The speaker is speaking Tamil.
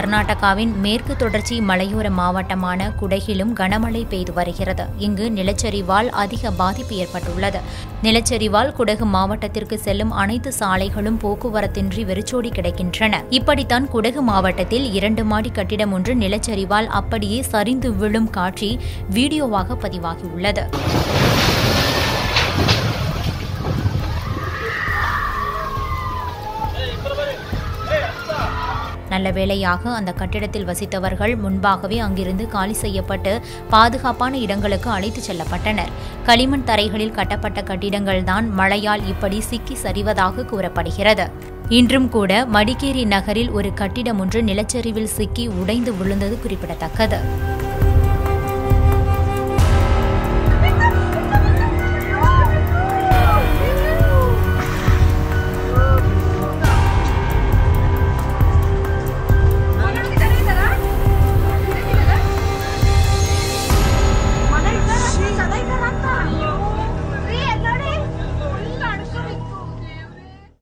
கர்நாடகாவின் மேற்கு தொடர்ச்சி மலையோர மாவட்டமான குடகிலும் கனமழை பெய்து வருகிறது இங்கு நிலச்சரிவால் அதிக பாதிப்பு ஏற்பட்டுள்ளது நிலச்சரிவால் குடகு மாவட்டத்திற்கு செல்லும் அனைத்து சாலைகளும் போக்குவரத்தின்றி வெறிச்சோடி கிடக்கின்றன இப்படித்தான் குடகு மாவட்டத்தில் இரண்டு மாடி கட்டிடம் ஒன்று நிலச்சரிவால் அப்படியே சரிந்து விழும் காட்சி வீடியோவாக பதிவாகியுள்ளது நல்ல வேளையாக அந்த கட்டிடத்தில் வசித்தவர்கள் முன்பாகவே அங்கிருந்து காலி செய்யப்பட்டு பாதுகாப்பான இடங்களுக்கு அழைத்துச் செல்லப்பட்டனர் களிமண் தரைகளில் கட்டப்பட்ட கட்டிடங்கள்தான் மழையால் இப்படி சிக்கி சரிவதாக கூறப்படுகிறது இன்றும் கூட மடிக்கேரி நகரில் ஒரு கட்டிடம் ஒன்று நிலச்சரிவில் சிக்கி உடைந்து விழுந்தது குறிப்பிடத்தக்கது